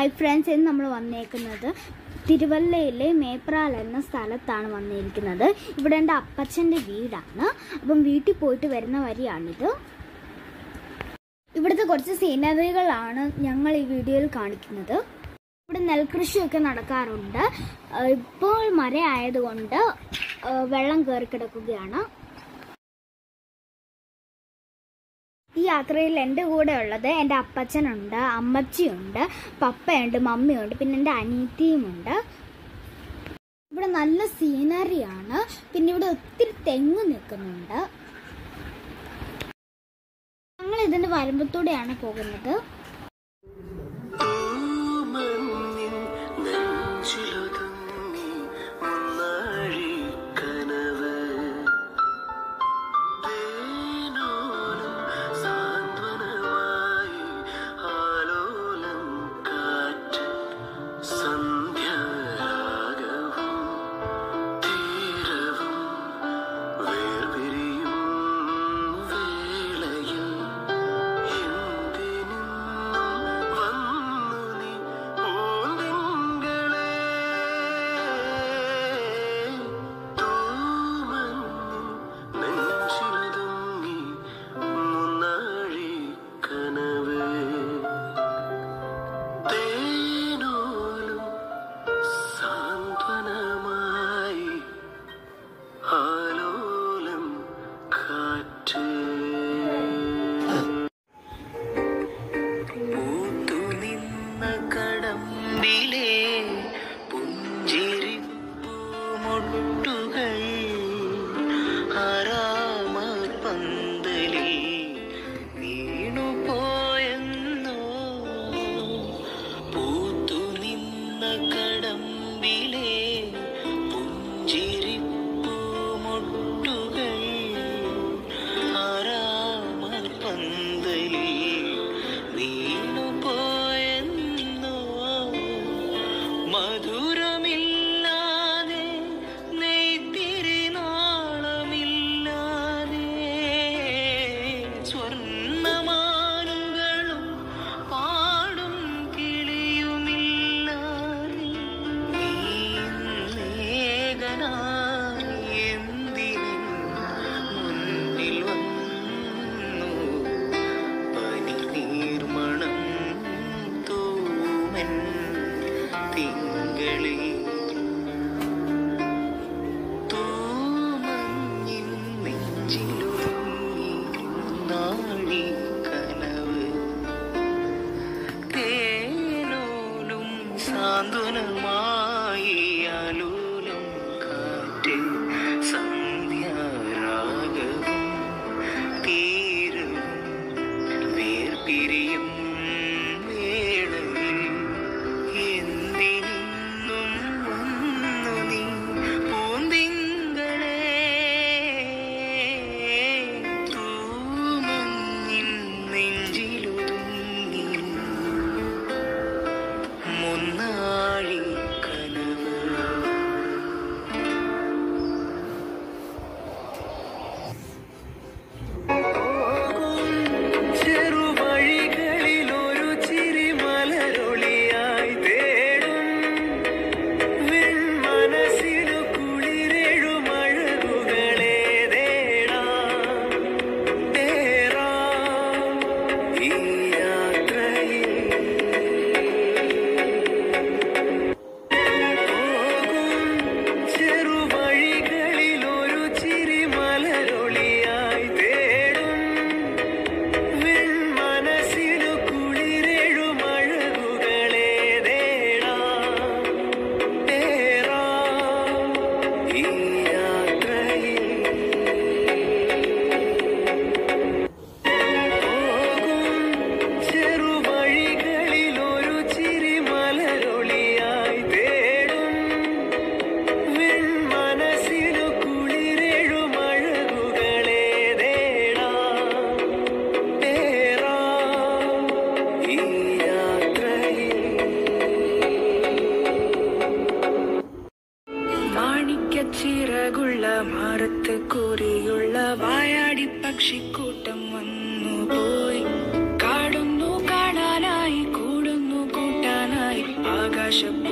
Hi friends ഇന്ന് നമ്മൾ വന്നേക്കുന്നത് തിരുവല്ലയിലെ മേപ്രാൽ എന്ന സ്ഥലത്താണ് വന്നിരിക്കുന്നത് ഇവിടെ എൻ്റെ അപ്പച്ചൻ്റെ വീടാണ് അപ്പം വീട്ടിൽ പോയിട്ട് വരുന്ന വരിയാണിത് ഇവിടുത്തെ കുറച്ച് സീനറികളാണ് ഞങ്ങൾ ഈ വീഡിയോയിൽ കാണിക്കുന്നത് ഇവിടെ നെൽകൃഷിയൊക്കെ നടക്കാറുണ്ട് ആ, ഇപ്പോൾ മഴ ആയതുകൊണ്ട് ആ, വെള്ളം കയറി കിടക്കുകയാണ് ഈ യാത്രയിൽ എൻ്റെ കൂടെ ഉള്ളത് എൻ്റെ അപ്പച്ചനുണ്ട് അമ്മച്ചിയുണ്ട് പപ്പയുണ്ട് മമ്മിയുണ്ട് പിന്നെ എൻ്റെ അനീത്തിയുമുണ്ട് ഇവിടെ നല്ല സീനറിയാണ് പിന്നെ ഇവിടെ ഒത്തിരി തെങ്ങ് നിൽക്കുന്നുണ്ട് ഞങ്ങൾ ഇതിൻ്റെ വരമ്പത്തൂടെയാണ് പോകുന്നത് പൂമഞ്ഞിൻ നെഞ്ചിലൊതുങ്ങി മുന്നാഴിക്കനവ്. തേനോലും സാന്ത്വനമായി ആലോലം കാറ്റ് സന്ധ്യാരാഗവും തീരവും വേർപിരിയും വേളയിൽ എന്തിനും ആകാശപ്പൂ